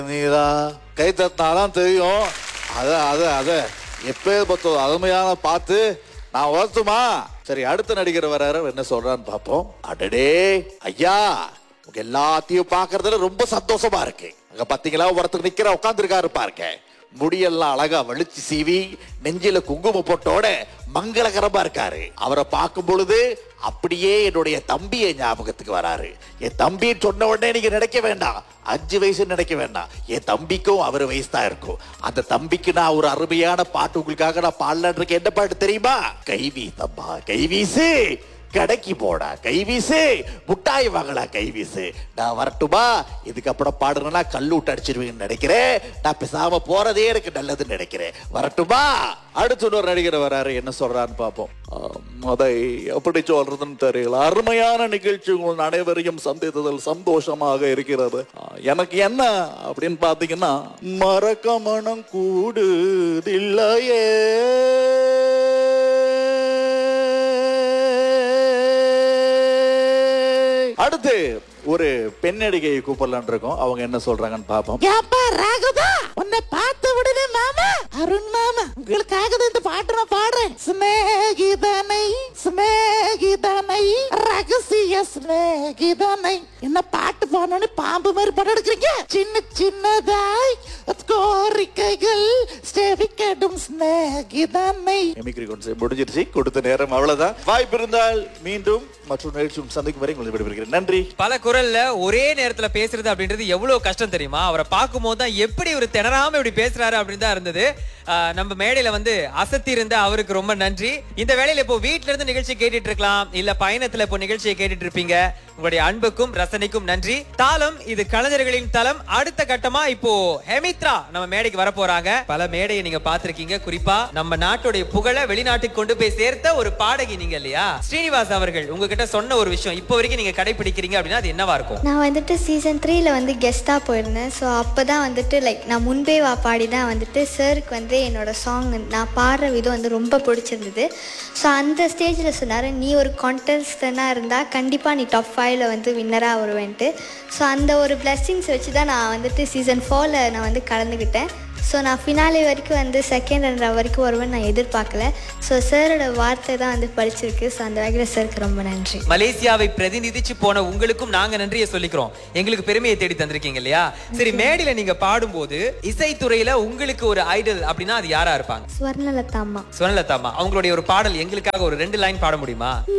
நீதான் கை தட்டினாதான் தெரியும் அத அத அத எப்பேற்பட்ட அருமையான பார்த்து நான் வரட்டுமா சரி அடுத்த நடிகர் வராரு என்ன சொல்றான்னு பார்ப்போம் அடடே ஐயா உங்க எல்லாத்தையும் பார்க்கறதுல ரொம்ப சந்தோஷமா இருக்கு அங்க பாத்தீங்களா ஒருத்தர் நிக்கிற உட்காந்துருக்காரு பாருங்க முடியெல்லாம் அழகா வலிச்சு சீவி நெஞ்சில குங்கும பொட்டோட மங்களகரமா இருக்காரு அவரை பார்க்கும் பொழுது அப்படியே என்னுடைய தம்பியை ஞாபகத்துக்கு வராரு என் தம்பி சொன்ன உடனே நீங்க நினைக்க வேண்டாம் அஞ்சு வயசு நினைக்க வேண்டாம் என் தம்பிக்கும் அவர் வயசு தான் இருக்கும் அந்த தம்பிக்கு நான் ஒரு அருமையான பாட்டு உங்களுக்காக நான் பாடலான் இருக்கேன் என்ன பாட்டு தெரியுமா கைவி தம்பா கைவீசு கடைக்கு போடா கைவீசு முட்டாய் வாங்கடா கைவீசு நான் வரட்டுமா இதுக்கப்புறம் பாடுறேன்னா கல்லூட்டு அடிச்சிருவீங்கன்னு நினைக்கிறேன் நான் பேசாம போறதே எனக்கு நல்லதுன்னு நினைக்கிறேன் வரட்டுமா அடுத்து இன்னொரு நடிகர் வராரு என்ன சொல்றான்னு பார்ப்போம் ஆம், அதை எப்படி சொல்றதுன்னு தெரியல அருமையான நிகழ்ச்சி உங்கள் அனைவரையும் சந்தித்ததில் சந்தோஷமாக இருக்கிறது ஆ, எனக்கு என்ன அப்படின்னு பாத்தீங்கன்னா மறக்க மனம் கூடுதில்லையே அடுத்து ஒரு பெண் நடிகையை கூப்பிடலான் இருக்கோம் அவங்க என்ன சொல்றாங்கன்னு பாப்போம் ஏப்பா ராகவா உன்னை பார்த்த உடனே மாமா அருண் மாமா உங்களுக்காக தான் இந்த பாட்டு நான் பாடுறேன் சிநேகிதனை சிநேகிதனை ரகசிய சிநேகிதனை என்ன பாட்டு பாடணும்னு பாம்பு மாதிரி படம் எடுக்கிறீங்க சின்ன சின்னதாய் கோரிக்கைகள் ஸ்டெவிக்கடும் சிநேகிதனை எமிக்ரி கொண்டு முடிஞ்சிருச்சு கொடுத்த நேரம் அவ்வளவுதான் வாய்ப்பு இருந்தால் மீண்டும் மற்றும் நிகழ்ச்சியும் சந்திக்கும் வரை உங்களை விடைபெறுகிறேன் நன்றி பல குரல்ல ஒரே நேரத்துல பேசுறது அப்படின்றது எவ்வளவு கஷ்டம் தெரியுமா அவரை பார்க்கும்போது தான் எப்படி ஒரு திணறாம இப்படி பேசுறாரு அப்படின்னு தான் இருந்தது ஆஹ் நம்ம மேடையில வந்து அசத்தி இருந்த அவருக்கு ரொம்ப நன்றி இந்த வேளையில இப்போ வீட்ல இருந்து நிகழ்ச்சி கேட்டுட்டு இருக்கலாம் இல்ல பயணத்துல இப்போ நிகழ்ச்சியை கேட்டுட்டு இருப்பீங்க உங்களுடைய அன்புக்கும் ரசனைக்கும் நன்றி தாளம் இது கலைஞர்களின் தளம் அடுத்த கட்டமா இப்போ ஹெமித்ரா நம்ம மேடைக்கு வர போறாங்க பல மேடையை நீங்க பார்த்திருக்கீங்க குறிப்பா நம்ம நாட்டுடைய புகழை வெளிநாட்டுக்கு கொண்டு போய் சேர்த்த ஒரு பாடகி நீங்க இல்லையா ஸ்ரீனிவாஸ் அவர்கள் உங்ககிட்ட சொன்ன ஒரு விஷயம் இப்போ வரைக்கும் நீங்க கடைபிடிக்கிறீங்க அப்படின்னா அது என்னவா இருக்கும் நான் வந்துட்டு சீசன் த்ரீல வந்து கெஸ்ட்டாக போயிருந்தேன் ஸோ அப்போ தான் வந்துட்டு லைக் நான் முன்பே வா பாடி தான் வந்துட்டு சருக்கு வந்து என்னோட சாங் நான் பாடுற விதம் வந்து ரொம்ப பிடிச்சிருந்தது ஸோ அந்த ஸ்டேஜில் சொன்னார் நீ ஒரு கான்டெஸ்டனாக இருந்தால் கண்டிப்பாக நீ டாப் ஃபைவ்ல வந்து வின்னராக வருவேன்ட்டு ஸோ அந்த ஒரு பிளெஸ்ஸிங்ஸ் வச்சு தான் நான் வந்துட்டு சீசன் ஃபோரில் நான் வந்து கலந்துக்கிட்டேன் ஸோ நான் ஃபினாலே வரைக்கும் வந்து செகண்ட் ரன் வரைக்கும் வருவேன் நான் எதிர்பார்க்கல ஸோ சாரோட வார்த்தை தான் வந்து படிச்சிருக்கு ஸோ அந்த வகையில் சருக்கு ரொம்ப நன்றி மலேசியாவை பிரதிநிதிச்சு போன உங்களுக்கும் நாங்க நன்றியை சொல்லிக்கிறோம் எங்களுக்கு பெருமையை தேடி தந்திருக்கீங்க இல்லையா சரி மேடையில நீங்க பாடும்போது இசைத்துறையில உங்களுக்கு ஒரு ஐடல் அப்படின்னா அது யாரா இருப்பாங்க ஸ்வர்ணலதா அம்மா சுவனலதாமா அவங்களுடைய ஒரு பாடல் எங்களுக்காக ஒரு ரெண்டு லைன் பாட முடியுமா